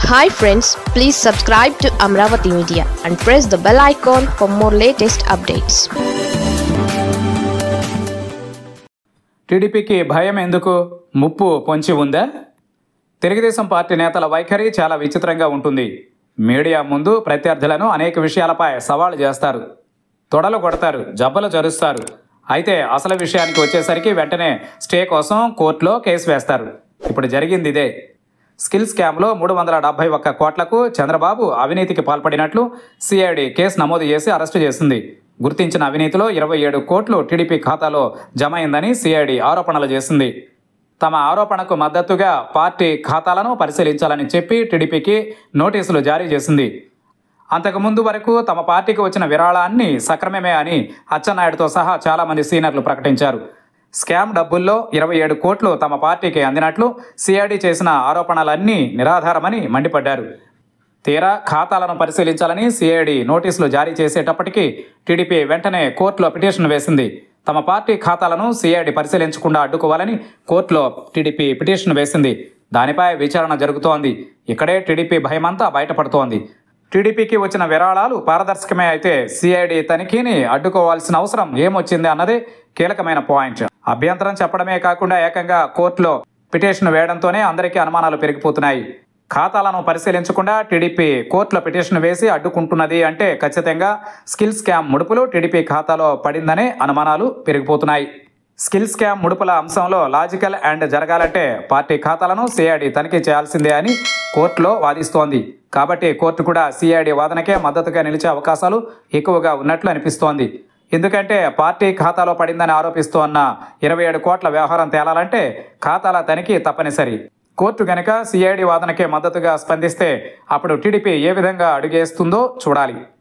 hi friends please subscribe to Amaravati media and press the bell icon for more latest updates టీడీపీకి భయం ఎందుకు ముప్పు పొంచి ఉందా తెలుగుదేశం పార్టీ నేతల వైఖరి చాలా విచిత్రంగా ఉంటుంది మీడియా ముందు ప్రత్యర్థులను అనేక విషయాలపై సవాలు చేస్తారు తొడలు కొడతారు జబ్బలు జరుస్తారు అయితే అసలు విషయానికి వచ్చేసరికి వెంటనే స్టే కోసం కోర్టులో కేసు వేస్తారు ఇప్పుడు జరిగింది ఇదే స్కిల్ స్కామ్లో మూడు వందల డెబ్బై ఒక్క కోట్లకు చంద్రబాబు అవినీతికి పాల్పడినట్లు సిఐడి కేసు నమోదు చేసి అరెస్టు చేసింది గుర్తించిన అవినీతిలో ఇరవై ఏడు కోట్లు టీడీపీ ఖాతాలో జమ అయిందని సిఐడి ఆరోపణలు చేసింది తమ ఆరోపణకు మద్దతుగా పార్టీ ఖాతాలను పరిశీలించాలని చెప్పి టీడీపీకి నోటీసులు జారీ చేసింది అంతకుముందు వరకు తమ పార్టీకి వచ్చిన విరాళాన్ని సక్రమమే అని అచ్చెన్నాయుడుతో సహా చాలామంది సీనియర్లు ప్రకటించారు స్కామ్ డబ్బుల్లో ఇరవై ఏడు కోట్లు తమ పార్టీకి అందినట్లు సిఐడి చేసిన ఆరోపణలన్నీ నిరాధారమని మండిపడ్డారు తీరా ఖాతాలను పరిశీలించాలని సిఐడి నోటీసులు జారీ చేసేటప్పటికీ టీడీపీ వెంటనే కోర్టులో పిటిషన్ వేసింది తమ పార్టీ ఖాతాలను సిఐడి పరిశీలించకుండా అడ్డుకోవాలని కోర్టులో టీడీపీ పిటిషన్ వేసింది దానిపై విచారణ జరుగుతోంది ఇక్కడే టీడీపీ భయమంతా బయటపడుతోంది టీడీపీకి వచ్చిన విరాళాలు పారదర్శకమే అయితే సిఐడి తనిఖీని అడ్డుకోవాల్సిన అవసరం ఏమొచ్చింది అన్నదే కీలకమైన పాయింట్ అభ్యంతరం చెప్పడమే కాకుండా ఏకంగా కోర్టులో పిటిషన్ వేయడంతోనే అందరికీ అనుమానాలు పెరిగిపోతున్నాయి ఖాతాలను పరిశీలించకుండా టీడీపీ కోర్టులో పిటిషన్ వేసి అడ్డుకుంటున్నది అంటే ఖచ్చితంగా స్కిల్ స్కామ్ ముడుపులు టీడీపీ ఖాతాలో పడిందనే అనుమానాలు పెరిగిపోతున్నాయి స్కిల్ స్కామ్ ముడుపుల అంశంలో లాజికల్ అండ్ జరగాలంటే పార్టీ ఖాతాలను సిఐడి తనిఖీ చేయాల్సిందే అని కోర్టులో వాదిస్తోంది కాబట్టి కోర్టు కూడా సిఐడి వాదనకే మద్దతుగా నిలిచే అవకాశాలు ఎక్కువగా ఉన్నట్లు అనిపిస్తోంది ఎందుకంటే పార్టీ ఖాతాలో పడిందని ఆరోపిస్తోన్న ఇరవై ఏడు కోట్ల వ్యవహారం తేలాలంటే ఖాతాల తనిఖీ తప్పనిసరి కోర్టు గనక సిఐడి వాదనకే మద్దతుగా స్పందిస్తే అప్పుడు టీడీపీ ఏ విధంగా అడుగేస్తుందో చూడాలి